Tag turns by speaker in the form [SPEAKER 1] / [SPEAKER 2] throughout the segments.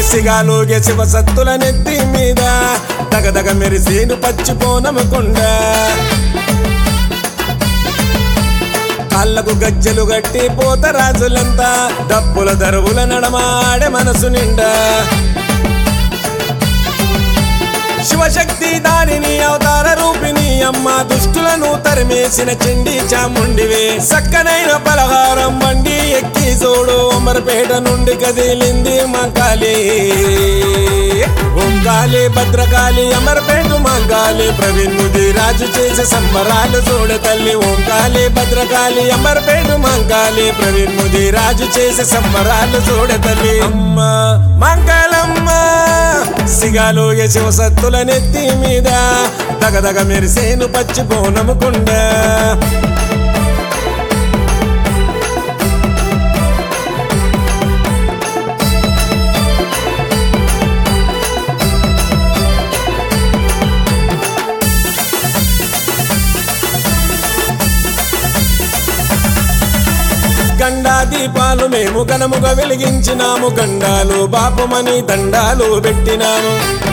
[SPEAKER 1] సిగాలోగే శివ సత్తుల నెత్తి మీద దగదగ మెరిసేను పచ్చిపోనముకుండ కాళ్ళకు గజ్జలు గట్టి పోతరాజులంతా డప్పుల దరువుల నడమాడే మనసు నిండా శివశక్తి దారిని అవతార రూపిణి అమ్మ దుష్టులను తరిమేసిన చెండి చాముండివే సక్కనైన పలహారం బండి ఎక్కి చూడు అమరపేట నుండి కదిలింది మంకాలి ఓంకాలి భద్రకాళి అమరపేట మంకాలి ప్రవీణ్ ముది రాజు చేసే సంబరాలు చూడ తల్లి ఓంకాలి భద్రకాళి అమరపేట మంకాలి ప్రవీణ్ ముది రాజు చేసే సంబరాలు చూడ తల్లి అమ్మ మంగళమ్మ సిగాలో శివ సత్తుల నెత్తి మీద దగదగ మెరిసేను పచ్చి బోనముకుండ గండా దీపాలు మేము ఘనముగా వెలిగించినాము గండాలు బాపమని దండాలు పెట్టినాము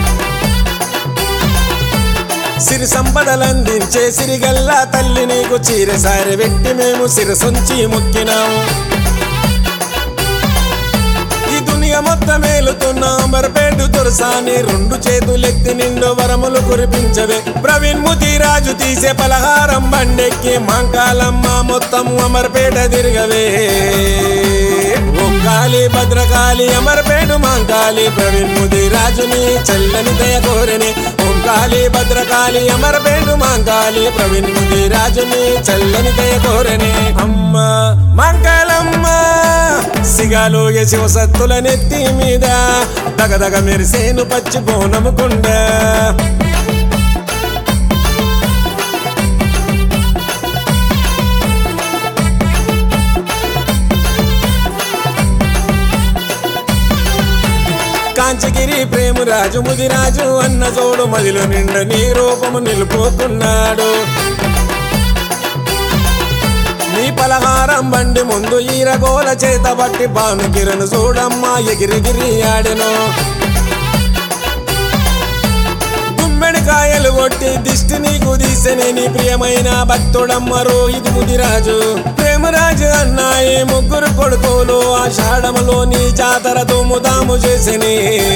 [SPEAKER 1] సిరి సంపదలందించే సిరిగల్లా తల్లి నీకు చీరసారి పెట్టి మేము సిరసొంచి మొక్కినాము ఈ దునియ మొత్తం మేలుతున్న అమర్పేటు దొరసాని రెండు చేతులెత్తి నిండు వరములు కురిపించవే ప్రవీణ్ ముదిరాజు తీసే పలహారం బండెక్కి మాంకాలమ్మ మొత్తం అమర్పేట తిరగవే ఓంకాలి భద్రకాళి అమర్పేటు మాంకాలి ప్రవీణ్ ముదిరాజుని చల్లని దయ కోరని ఓంకాలి భద్రకాళి అమర్పేటు మాంకాలి ప్రవీణ్ ముదిరాజుని చల్లని దయ కోరని అమ్మ మంగళమ్మ సిగాలో శివ సత్తుల నెత్తి మీద దగదగ మెరిసేను పచ్చి బోనముకుండ కాంచగిరి ప్రేమరాజు ముదిరాజు అన్న జోడు మదిలో నిండ నీ రూపము నిలుపుకున్నాడు నీ పలహారం బండి ముందు ఈరగోల చేత బట్టి భానుకిరణ్ చూడమ్మా ఎగిరిగిరి ఆడెను గుమ్మెడికాయలు కొట్టి దిష్టి నీకు తీసెనే నీ ప్రియమైన భక్తుడమ్మ రోహిత్ ముదిరాజు ప్రేమరాజు అన్నాయి ముగ్గురు కొడుకులు ఆషాఢములో నీ జాతర తుముదాము చేసిని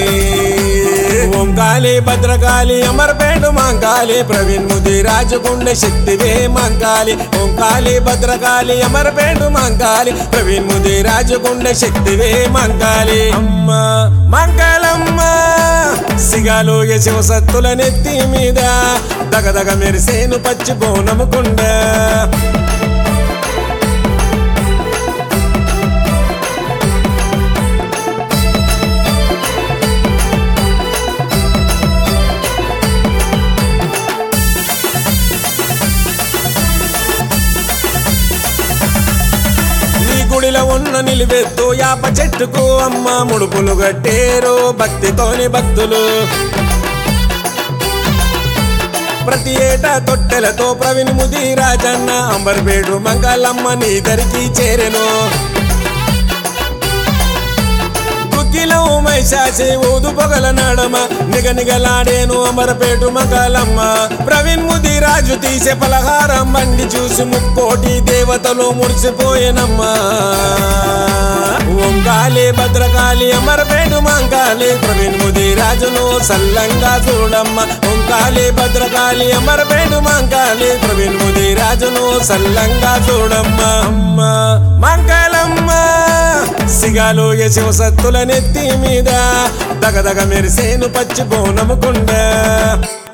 [SPEAKER 1] ఓంకాళి భద్రకాళి అమర్పేట మాంకాళి ప్రవీణ్ ముదిరాజు గుండె శక్తివే మాంకాళి ఓంకాళి భద్రకాళి అమర్పేట మాంకాళి ప్రవీణ్ ముదిరాజు గుండె శక్తివే మాంకాళి అమ్మ మంగళమ్మ సిగాలో శివ సత్తుల నెత్తి మీద దగదగ మెరిసేను పచ్చి బోనముకుండ నీ గుడిలో ఉన్న నిలువెత్తు యాప చెట్టుకు అమ్మ ముడుపులు కట్టేరు భక్తితోని భక్తులు ప్రతి ఏటా తొట్టెలతో ప్రవీణ్ ముది రాజన్న అంబర్పేడు మంగళమ్మ నీ దరికి చేరెను కుక్కిలో మైశాసి ఊదు పొగల నడమ నిగనిగలాడేను అమరపేటు మగలమ్మ ప్రవీణ్ ముది రాజు తీసే పలహారం బండి చూసి ముక్కోటి దేవతలు మురిసిపోయేనమ్మా ఓంకాళి భద్రకాళి అమరపేటు మంకాళి ప్రవీణ్ ముది రాజును సల్లంగా చూడమ్మ ఓంకాళి భద్రకాళి అమరపేటు మంకాళి ప్రవీణ్ ముది రాజును సల్లంగా చూడమ్మ అమ్మ మంగళమ్మ సిగాలో శివ సత్తుల నెత్తి మీద దగదగ మెరిసేను పచ్చి బోనముకుండ